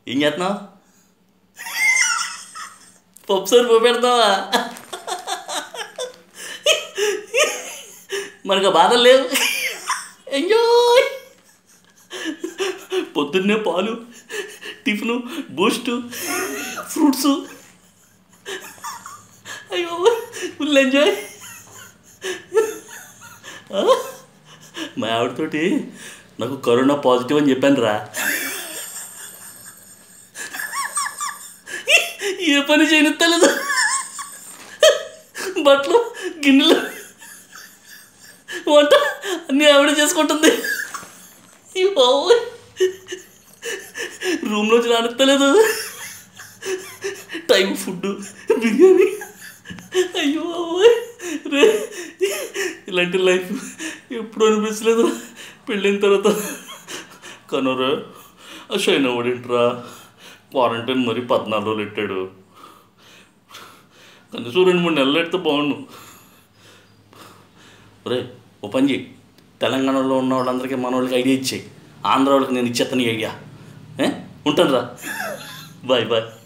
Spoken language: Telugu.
ఏం చేస్తున్నావు పప్పు సరుపు పెడతావా మనకు ఆ బాధలు లేవు ఎంజాయ్ పొద్దున్నే పాలు టిఫిను బూస్టు ఫ్రూట్స్ అయ్యో ఫుల్ ఎంజాయ్ ఆ? మా ఆవిడతోటి నాకు కరోనా పాజిటివ్ అని చెప్పాను రా ఏ పని చేయనిస్తలేదు బట్టలు గిన్నెలు వంట అన్నీ ఆవిడ చేసుకుంటుంది ఈ బాబోయ్ రూమ్లోంచి రానిస్తలేదు టైం ఫుడ్ బిర్యానీ అయ్యో బాబోయ్ రే ఇలాంటి లైఫ్ ఎప్పుడు అనిపించలేదు పెళ్ళిన తర్వాత కనురా ఆ షైన్ అవ్వడేంట్రా క్వారంటైన్ మరి పద్నాలుగు రోజులు పెట్టాడు కనీసం రెండు మూడు నెలలు పెడితే బాగుండు రే ఓ పని చేయి తెలంగాణలో ఉన్న వాళ్ళందరికీ మన వాళ్ళకి ఐడియా ఇచ్చేయి ఆంధ్ర వాళ్ళకి నేను ఇచ్చేస్తాను ఈ ఐడియా ఏ ఉంటాను రా బాయ్ బాయ్